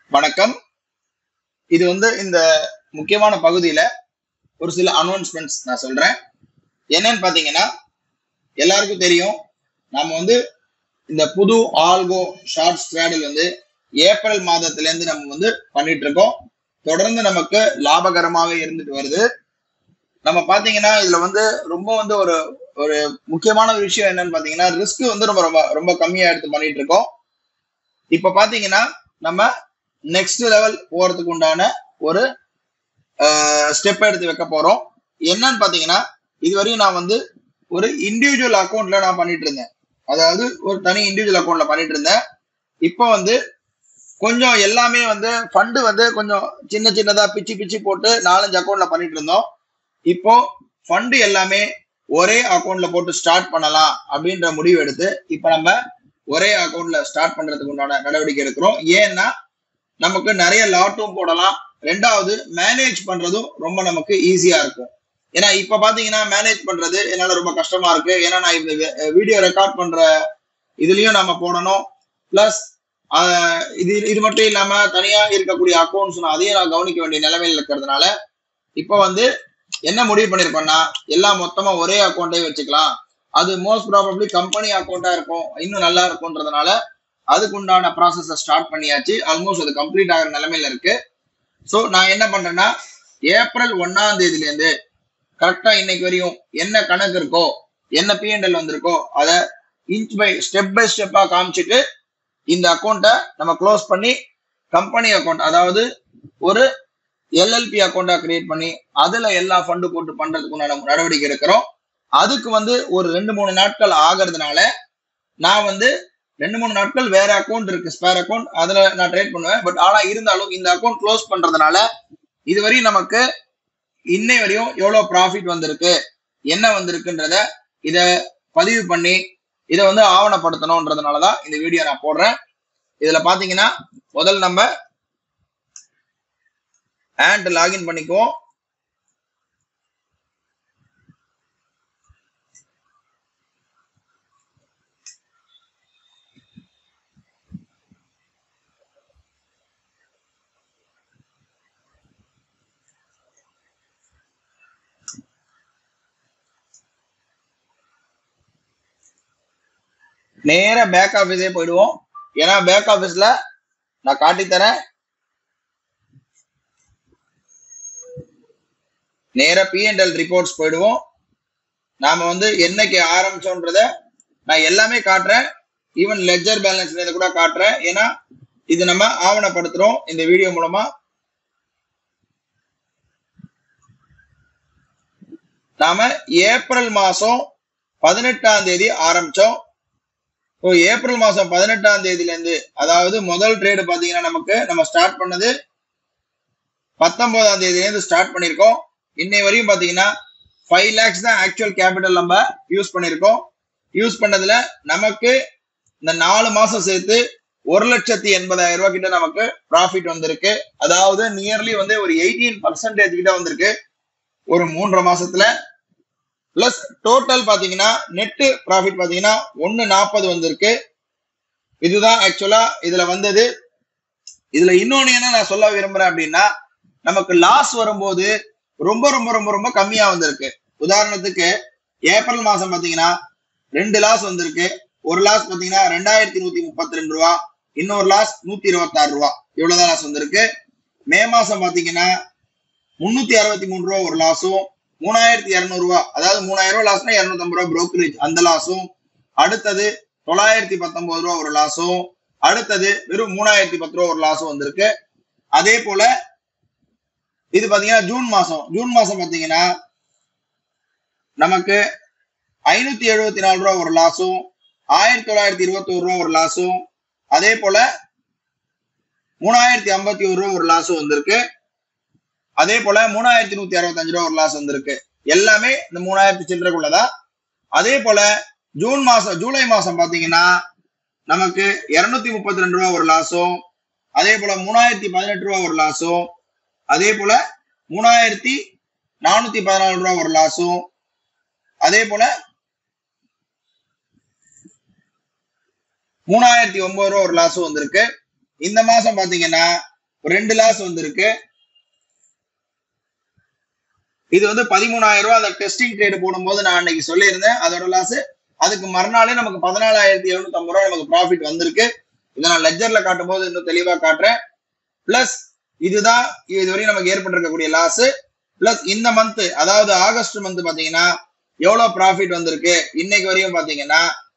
வணக்கம் இது வந்து இந்த முக்கியமான பகுதியில ஒரு சில அனௌன்ஸ்மெண்ட்ஸ் நான் சொல்றேன் என்னன்னு பாத்தீங்கன்னா எல்லாருக்கும் தெரியும் நாம வந்து இந்த புது ஆல்கோ ஷார்ட் ஸ்ட்ராடல் வந்து ஏப்ரல் மாதத்துல இருந்து நம்ம வந்து பண்ணிட்டு இருக்கோம் தொடர்ந்து நமக்கு லாபகரமாவே இருந்துட்டு வருது நம்ம பாத்தீங்கன்னா இதுல வந்து ரொம்ப வந்து ஒரு ஒரு முக்கியமான ஒரு விஷயம் என்னன்னு பாத்தீங்கன்னா ரிஸ்க் வந்து ரொம்ப ரொம்ப ரொம்ப கம்மியா எடுத்து பண்ணிட்டு இருக்கோம் இப்ப பாத்தீங்கன்னா நம்ம நெக்ஸ்ட் லெவல் போறதுக்கு உண்டான ஒரு ஸ்டெப் எடுத்து வைக்க போறோம் என்னன்னு பாத்தீங்கன்னா இதுவரையும் நான் வந்து ஒரு இண்டிவிஜுவல் அக்கௌண்ட்ல நான் பண்ணிட்டு இருந்தேன் அதாவது ஒரு தனி இண்டிவிஜுவல் அக்கௌண்ட்ல பண்ணிட்டு இருந்தேன் இப்போ வந்து கொஞ்சம் எல்லாமே வந்து ஃபண்டு வந்து கொஞ்சம் சின்ன சின்னதா பிச்சு பிச்சு போட்டு நாலஞ்சு அக்கௌண்ட்ல பண்ணிட்டு இருந்தோம் இப்போ ஃபண்டு எல்லாமே ஒரே அக்கௌண்ட்ல போட்டு ஸ்டார்ட் பண்ணலாம் அப்படின்ற முடிவு எடுத்து இப்போ நம்ம ஒரே அக்கௌண்ட்ல ஸ்டார்ட் பண்றதுக்கு உண்டான நடவடிக்கை எடுக்கிறோம் ஏன்னா நமக்கு நிறைய லாட்டும் போடலாம் ரெண்டாவது மேனேஜ் பண்றதும் ரொம்ப நமக்கு ஈஸியா இருக்கும் ஏன்னா இப்ப பாத்தீங்கன்னா மேனேஜ் பண்றது என்னால ரொம்ப கஷ்டமா இருக்கு ஏன்னா நான் இந்த வீடியோ ரெக்கார்ட் பண்ற இதுலயும் நம்ம போடணும் பிளஸ் இது இது மட்டும் இல்லாம தனியா இருக்கக்கூடிய அக்கௌண்ட்ஸ் நான் அதையும் நான் கவனிக்க வேண்டிய நிலைமையில இருக்கிறதுனால இப்ப வந்து என்ன முடிவு பண்ணிருக்கோம்னா எல்லாம் மொத்தமா ஒரே அக்கௌண்ட்டே வச்சுக்கலாம் அது மோஸ்ட் ப்ராபப்ளி கம்பெனி அக்கௌண்டா இருக்கும் இன்னும் நல்லா இருக்கும்ன்றதுனால அதுக்கு உண்டான ப்ராசஸை ஸ்டார்ட் பண்ணியாச்சு ஆல்மோஸ்ட் அது கம்ப்ளீட் ஆகிற நிலைமையில இருக்கு ஸோ நான் என்ன பண்றேன்னா ஏப்ரல் ஒன்னாம் தேதியில இருந்து கரெக்டா இன்னைக்கு வரையும் என்ன கணக்கு இருக்கோ என்ன பிஎன்எல் வந்திருக்கோ அதை இன்ச் பை ஸ்டெப் பை ஸ்டெப்பா காமிச்சிட்டு இந்த அக்கௌண்ட்டை நம்ம க்ளோஸ் பண்ணி கம்பெனி அக்கௌண்ட் அதாவது ஒரு எல்எல்பி அக்கௌண்டா கிரியேட் பண்ணி அதுல எல்லா ஃபண்டு போட்டு பண்றதுக்கு உண்டான நடவடிக்கை எடுக்கிறோம் அதுக்கு வந்து ஒரு ரெண்டு மூணு நாட்கள் ஆகிறதுனால நான் வந்து ரெண்டு மூணு நாட்கள் வேற அக்கௌண்ட் இருக்கு ஸ்பேர் அக்கௌண்ட் அதுல நான் ட்ரேட் பண்ணுவேன் பட் ஆனா இருந்தாலும் இந்த அக்கௌண்ட் க்ளோஸ் பண்றதுனால இதுவரையும் நமக்கு இன்னை வரையும் எவ்வளவு ப்ராஃபிட் வந்திருக்கு என்ன வந்திருக்குன்றத இத பதிவு பண்ணி இதை வந்து ஆவணப்படுத்தணும்ன்றதுனாலதான் இந்த வீடியோ நான் போடுறேன் இதுல பாத்தீங்கன்னா முதல் நம்ம ஆண்ட் லாகின் பண்ணிக்குவோம் நேரா பேக் ஆஃபீஸே போயிடுவோம் ஏன்னா பேக் ஆஃபீஸ்ல நான் காட்டி தரேன் நேரா பிஎன்எல் ரிப்போர்ட்ஸ் போயிடுவோம் நாம வந்து என்னைக்கு ஆரம்பிச்சோன்றத நான் எல்லாமே காட்டுறேன் ஈவன் லெஜர் பேலன்ஸ் இதை கூட காட்டுறேன் ஏன்னா இது நம்ம ஆவணப்படுத்துறோம் இந்த வீடியோ மூலமா நாம ஏப்ரல் மாசம் பதினெட்டாம் தேதி ஆரம்பிச்சோம் ஸோ ஏப்ரல் மாசம் பதினெட்டாம் தேதியில இருந்து அதாவது முதல் ட்ரேடு பாத்தீங்கன்னா நமக்கு நம்ம ஸ்டார்ட் பண்ணது பத்தொன்பதாம் தேதியில இருந்து ஸ்டார்ட் பண்ணிருக்கோம் இன்னை வரையும் பாத்தீங்கன்னா ஃபைவ் லேக்ஸ் தான் ஆக்சுவல் கேபிட்டல் நம்ம யூஸ் பண்ணிருக்கோம் யூஸ் பண்ணதுல நமக்கு இந்த நாலு மாசம் சேர்த்து ஒரு லட்சத்தி எண்பதாயிரம் ரூபாய் கிட்ட நமக்கு ப்ராஃபிட் வந்திருக்கு அதாவது நியர்லி வந்து ஒரு எயிட்டீன் பர்சன்டேஜ் கிட்ட வந்திருக்கு ஒரு மூன்றரை மாசத்துல பிளஸ் டோட்டல் பாத்தீங்கன்னா நெட்டு ப்ராஃபிட் பாத்தீங்கன்னா ஒன்னு நாற்பது வந்திருக்கு இதுதான் ஆக்சுவலா இதுல வந்தது இதுல இன்னொன்னு என்ன நான் சொல்ல விரும்புறேன் அப்படின்னா நமக்கு லாஸ் வரும்போது ரொம்ப ரொம்ப ரொம்ப ரொம்ப கம்மியா வந்திருக்கு உதாரணத்துக்கு ஏப்ரல் மாசம் பாத்தீங்கன்னா ரெண்டு லாஸ் வந்திருக்கு ஒரு லாஸ் பாத்தீங்கன்னா ரெண்டாயிரத்தி நூத்தி முப்பத்தி ரெண்டு ரூபா இன்னொரு லாஸ் நூத்தி இருபத்தி ஆறு ரூபா இவ்வளவுதான் லாஸ் வந்திருக்கு மே மாசம் பாத்தீங்கன்னா முன்னூத்தி அறுபத்தி மூணு ரூபா ஒரு லாஸும் மூணாயிரத்தி இருநூறு ரூபா அதாவது மூணாயிரம் ரூபாய் லாஸ்னா இருநூத்தி ரூபா புரோக்கரேஜ் அந்த லாஸும் அடுத்தது தொள்ளாயிரத்தி பத்தொன்பது ரூபா ஒரு லாஸும் அடுத்தது வெறும் மூணாயிரத்தி பத்து ரூபா ஒரு லாஸும் வந்திருக்கு அதே போல இது பாத்தீங்கன்னா ஜூன் மாசம் ஜூன் மாசம் பாத்தீங்கன்னா நமக்கு ஐநூத்தி எழுபத்தி நாலு ரூபா ஒரு லாஸும் ஆயிரத்தி தொள்ளாயிரத்தி இருபத்தி ஒரு ரூபா ஒரு லாஸும் அதே போல மூணாயிரத்தி ஐம்பத்தி ஒரு ரூபா ஒரு லாஸும் வந்திருக்கு அதே போல மூணாயிரத்தி நூத்தி அறுபத்தஞ்சு ரூபா ஒரு லாஸ் வந்திருக்கு எல்லாமே இந்த மூணாயிரத்தி சில்லறைக்குள்ளதான் அதே போல ஜூன் மாசம் ஜூலை மாசம் பாத்தீங்கன்னா நமக்கு இருநூத்தி முப்பத்தி ரெண்டு ரூபா ஒரு லாஸும் அதே போல மூணாயிரத்தி பதினெட்டு ரூபா ஒரு லாஸும் அதே போல மூணாயிரத்தி நானூத்தி பதினாலு ரூபா ஒரு லாஸும் அதே போல மூணாயிரத்தி ஒன்பது ரூபா ஒரு லாஸும் வந்திருக்கு இந்த மாசம் பாத்தீங்கன்னா ஒரு ரெண்டு லாஸ் வந்திருக்கு இது வந்து பதிமூணாயிரம் ரூபாய் அந்த டெஸ்டிங் ட்ரேடு போடும்போது நான் அன்னைக்கு சொல்லியிருந்தேன் அதோட லாஸ் அதுக்கு மறுநாளே நமக்கு பதினாலாயிரத்தி எழுநூத்தி ஐம்பது ரூபாய் நமக்கு ப்ராஃபிட் வந்திருக்கு இதை நான் லெஜர்ல காட்டும் போது இன்னும் தெளிவா காட்டுறேன் பிளஸ் இதுதான் இதுவரையும் நமக்கு ஏற்பட்டிருக்கக்கூடிய லாஸ் பிளஸ் இந்த மந்த் அதாவது ஆகஸ்ட் மந்த் பாத்தீங்கன்னா எவ்வளவு ப்ராஃபிட் வந்திருக்கு இன்னைக்கு வரையும் பாத்தீங்கன்னா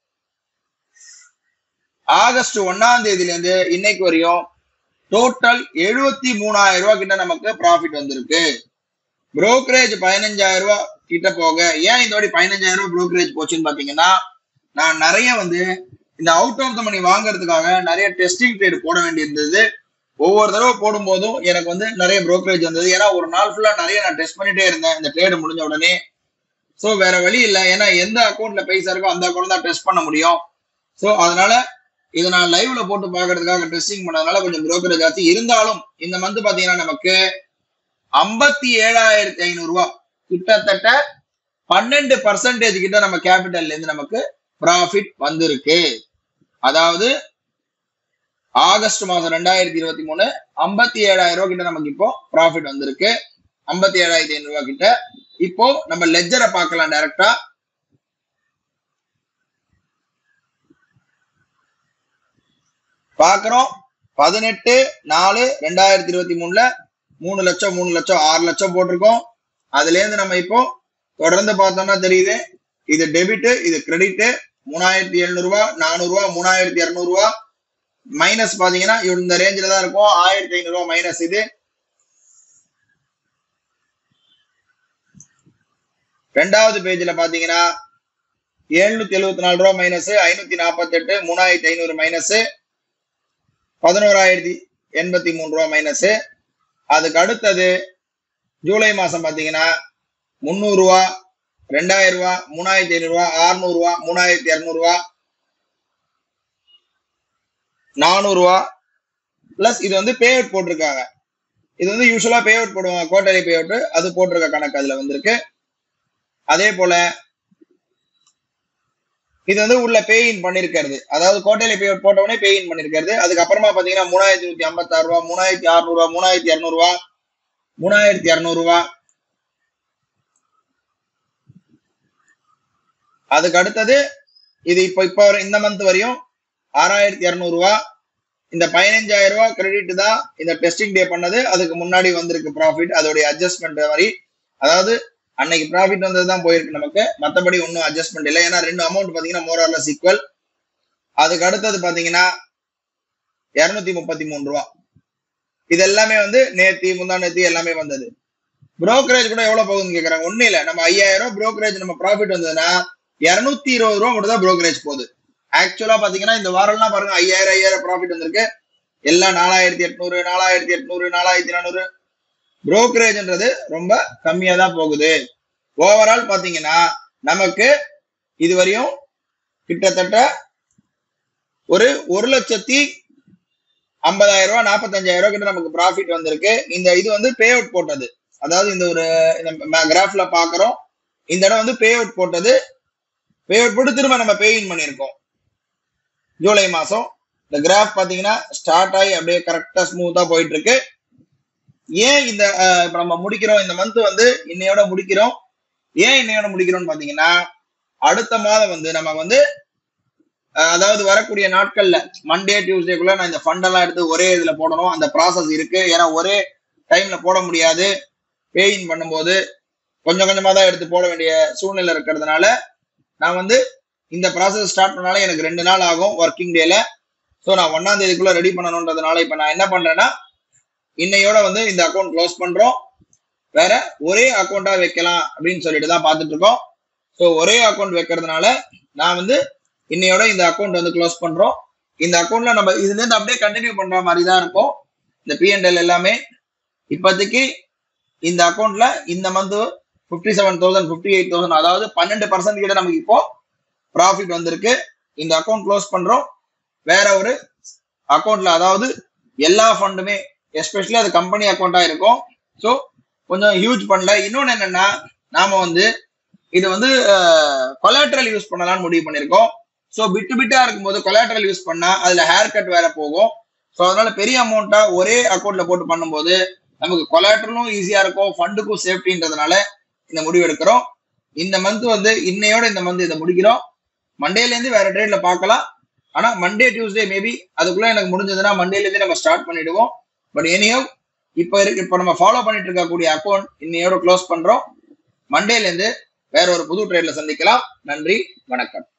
ஆகஸ்ட் ஒன்னாம் தேதியில இருந்து இன்னைக்கு வரையும் டோட்டல் எழுபத்தி மூணாயிரம் ரூபாய் கிட்ட நமக்கு ப்ராஃபிட் வந்திருக்கு புரோக்கரேஜ் பதினஞ்சாயிரம் ரூபாய் கிட்ட போக ஏன் இந்த வாட்டி பதினஞ்சாயிரம் ரூபாய் புரோக்கரேஜ் போச்சுன்னு பாத்தீங்கன்னா நான் நிறைய வந்து இந்த அவுட் ஆஃப் த மணி வாங்குறதுக்காக நிறைய டெஸ்டிங் ட்ரேட் போட வேண்டியிருந்தது ஒவ்வொரு தடவை போடும்போதும் எனக்கு வந்து நிறைய புரோக்கரேஜ் வந்தது ஏன்னா ஒரு நாள் ஃபுல்லா நிறைய நான் டெஸ்ட் பண்ணிட்டே இருந்தேன் இந்த ட்ரேடு முடிஞ்ச உடனே ஸோ வேற வழி இல்லை ஏன்னா எந்த அக்கௌண்ட்ல பைசா இருக்கோ அந்த அக்கௌண்ட் தான் டெஸ்ட் பண்ண முடியும் ஸோ அதனால இதை நான் லைவ்ல போட்டு பாக்குறதுக்காக டெஸ்டிங் பண்ணதுனால கொஞ்சம் புரோக்கரேஜ் ஆச்சு இருந்தாலும் இந்த மந்த் பாத்தீங்கன்னா நமக்கு ஐம்பத்தி ஏழாயிரத்தி ஐநூறு ரூபாய் கிட்டத்தட்ட பன்னெண்டு பர்சன்டேஜ் கிட்ட நம்ம கேபிட்டல்ல இருந்து நமக்கு ப்ராஃபிட் வந்திருக்கு அதாவது ஆகஸ்ட் மாசம் ரெண்டாயிரத்தி இருபத்தி மூணு ஐம்பத்தி ஏழாயிரம் ரூபாய் கிட்ட நமக்கு இப்போ ப்ராஃபிட் வந்திருக்கு ஐம்பத்தி ஏழாயிரத்தி ஐநூறு ரூபாய் கிட்ட இப்போ நம்ம லெஜரை பார்க்கலாம் டைரக்டா பாக்குறோம் பதினெட்டு நாலு ரெண்டாயிரத்தி இருபத்தி மூணுல மூணு லட்சம் மூணு லட்சம் ஆறு லட்சம் போட்டிருக்கோம் அதுல இருந்து நம்ம இப்போ தொடர்ந்து பார்த்தோம்னா தெரியுது இது டெபிட் இது கிரெடிட் மூணாயிரத்தி எழுநூறு ரூபாய் நானூறு ரூபாய் மூணாயிரத்தி இருநூறு ரூபாய் மைனஸ் பாத்தீங்கன்னா இந்த ரேஞ்சில தான் இருக்கும் ஆயிரத்தி ஐநூறு ரூபாய் மைனஸ் இது ரெண்டாவது பேஜ்ல பாத்தீங்கன்னா எழுநூத்தி எழுபத்தி நாலு ரூபாய் மைனஸ் ஐநூத்தி நாற்பத்தி எட்டு மூணாயிரத்தி ஐநூறு மைனஸ் பதினோராயிரத்தி எண்பத்தி மூணு ரூபாய் மைனஸ் அதுக்கு அடுத்தது ஜூலை மாசம் பாத்தீங்கன்னா முந்நூறு ரூபா ரெண்டாயிரம் ரூபா மூணாயிரத்தி ஐநூறு ரூபா அறுநூறு ரூபா மூணாயிரத்தி இருநூறு ரூபா நானூறு ரூபா பிளஸ் இது வந்து பே அவுட் போட்டிருக்காங்க இது வந்து யூஸ்வலா பே அவுட் போடுவாங்க கோட்டரி பே அவுட் அது போட்டிருக்க கணக்கு அதுல வந்திருக்கு அதே போல இது வந்து உள்ள பே இன் பண்ணிருக்கிறது அதாவது கோட்டையில பே அவுட் போட்ட உடனே பே இன் பண்ணிருக்கிறது அதுக்கப்புறமா பாத்தீங்கன்னா மூணாயிரத்தி நூத்தி ஐம்பத்தாறு ரூபா மூணாயிரத்தி அறுநூறு ரூபா மூணாயிரத்தி இருநூறு ரூபா மூணாயிரத்தி இருநூறு ரூபா அதுக்கு அடுத்தது இது இப்போ இப்போ இந்த மந்த் வரையும் ஆறாயிரத்தி இருநூறு ரூபா இந்த பதினஞ்சாயிரம் ரூபாய் கிரெடிட் தான் இந்த டெஸ்டிங் டே பண்ணது அதுக்கு முன்னாடி வந்திருக்கு ப்ராஃபிட் அதோடைய அட்ஜஸ்ட்மெண்ட் மாதிரி அதாவது அன்னைக்கு ப்ராஃபிட் வந்தது தான் போயிருக்கு நமக்கு மற்றபடி ஒன்றும் அட்ஜஸ்ட்மெண்ட் இல்லை ஏன்னா ரெண்டு அமௌண்ட் பார்த்தீங்கன்னா மோர் ஆர்லஸ் ஈக்குவல் அதுக்கு அடுத்தது பார்த்தீங்கன்னா இரநூத்தி முப்பத்தி மூணு ரூபா இது எல்லாமே வந்து நேத்தி முந்தா நேத்தி எல்லாமே வந்தது புரோக்கரேஜ் கூட எவ்வளவு போகுதுன்னு கேக்குறாங்க ஒண்ணு இல்ல நம்ம ஐயாயிரம் ரூபாய் புரோக்கரேஜ் நம்ம ப்ராஃபிட் வந்ததுன்னா இருநூத்தி இருபது ரூபா மட்டும் தான் புரோக்கரேஜ் போகுது ஆக்சுவலா பாத்தீங்கன்னா இந்த வாரம்லாம் பாருங்க ஐயாயிரம் ஐயாயிரம் ப்ராஃபிட் வந்திருக்கு எல்லாம் நாலாயிரத்தி எட்நூறு நாலாயிரத்தி எட்நூறு நாலாயிரத்தி நானூறு புரோக்கரேஜ்ன்றது ரொம்ப கம்மியா தான் போகுது ஓவரால் பாத்தீங்கன்னா நமக்கு இதுவரையும் கிட்டத்தட்ட ஒரு ஒரு லட்சத்தி ஐம்பதாயிரம் ரூபாய் நாற்பத்தஞ்சாயிரம் ரூபாய் கிட்ட நமக்கு ப்ராஃபிட் வந்திருக்கு இந்த இது வந்து பே அவுட் போட்டது அதாவது இந்த ஒரு இந்த கிராஃப்ல பாக்குறோம் இந்த இடம் வந்து பே அவுட் போட்டது பே அவுட் போட்டு திரும்ப நம்ம பே இன் பண்ணியிருக்கோம் ஜூலை மாசம் இந்த கிராஃப் பாத்தீங்கன்னா ஸ்டார்ட் ஆகி அப்படியே கரெக்டா ஸ்மூத்தா போயிட்டு இருக்கு ஏன் இந்த அஹ், இப்ப நம்ம முடிக்கிறோம் இந்த மந்த் வந்து இன்னையோட முடிக்கிறோம் ஏன் இன்னையோட முடிக்கிறோம்னு பாத்தீங்கன்னா அடுத்த மாதம் வந்து நம்ம வந்து அஹ், அதாவது வரக்கூடிய நாட்கள்ல மண்டே டியூஸ்டேக்குள்ள நான் இந்த ஃபண்ட் எல்லாம் எடுத்து ஒரே இதுல போடணும் அந்த ப்ராசஸ் இருக்கு ஏன்னா ஒரே டைம்ல போட முடியாது பே இன் பண்ணும்போது கொஞ்சம் கொஞ்சமா தான் எடுத்து போட வேண்டிய சூழ்நிலை இருக்கிறதுனால நான் வந்து இந்த ப்ராசஸ் ஸ்டார்ட் பண்ணாலே எனக்கு ரெண்டு நாள் ஆகும் ஒர்க்கிங் டேல ஸோ நான் ஒன்னாம் தேதிக்குள்ள ரெடி பண்ணணுன்றதுனால இப்போ நான் என்ன பண்றேன்னா இன்னையோட வந்து இந்த அக்கௌண்ட் க்ளோஸ் பண்றோம் வேற ஒரே அக்கௌண்டா வைக்கலாம் அப்படின்னு சொல்லிட்டு தான் பார்த்துட்டு இருக்கோம் ஸோ ஒரே அக்கௌண்ட் வைக்கிறதுனால நான் வந்து இன்னையோட இந்த அக்கௌண்ட் வந்து க்ளோஸ் பண்றோம் இந்த அக்கௌண்ட்ல நம்ம இதுல இருந்து அப்படியே கண்டினியூ பண்ற மாதிரி தான் இருக்கும் இந்த பிஎன்எல் எல்லாமே இப்போதைக்கு இந்த அக்கௌண்ட்ல இந்த month fifty seven thousand fifty eight thousand அதாவது பன்னெண்டு பர்சன்ட் கிட்ட நமக்கு இப்போ ப்ராஃபிட் வந்திருக்கு இந்த அக்கௌண்ட் க்ளோஸ் பண்றோம் வேற ஒரு அக்கௌண்ட்ல அதாவது எல்லா ஃபண்டுமே எஸ்பெஷலி அது கம்பெனி அக்கௌண்டா இருக்கும் ஸோ கொஞ்சம் ஹியூஜ் பண்ணல இன்னொன்னு என்னன்னா நாம வந்து இது வந்து கொலாட்ரல் யூஸ் பண்ணலாம்னு முடிவு பண்ணியிருக்கோம் ஸோ பிட்டு பிட்டா இருக்கும்போது கொலாட்ரல் யூஸ் பண்ணா அதுல ஹேர் கட் வேற போகும் ஸோ அதனால பெரிய அமௌண்ட்டா ஒரே அக்கௌண்ட்ல போட்டு பண்ணும்போது நமக்கு கொலாட்டரும் ஈஸியா இருக்கும் ஃபண்டுக்கும் சேஃப்டின்றதுனால இந்த முடிவு எடுக்கிறோம் இந்த மந்த் வந்து இன்னையோட இந்த மந்த் இதை முடிக்கிறோம் மண்டேல இருந்து வேற ட்ரேட்ல பார்க்கலாம் ஆனா மண்டே டியூஸ்டே மேபி அதுக்குள்ள எனக்கு முடிஞ்சதுன்னா மண்டேல இருந்து நம்ம ஸ்டார்ட் பண்ணிடுவோம் பட் எனியோ இப்போ இருக்கு இப்போ நம்ம ஃபாலோ பண்ணிட்டு இருக்கக்கூடிய அக்கௌண்ட் இன்னையோட க்ளோஸ் பண்றோம் மண்டேல இருந்து வேற ஒரு புது ட்ரேட்ல சந்திக்கலாம் நன்றி வணக்கம்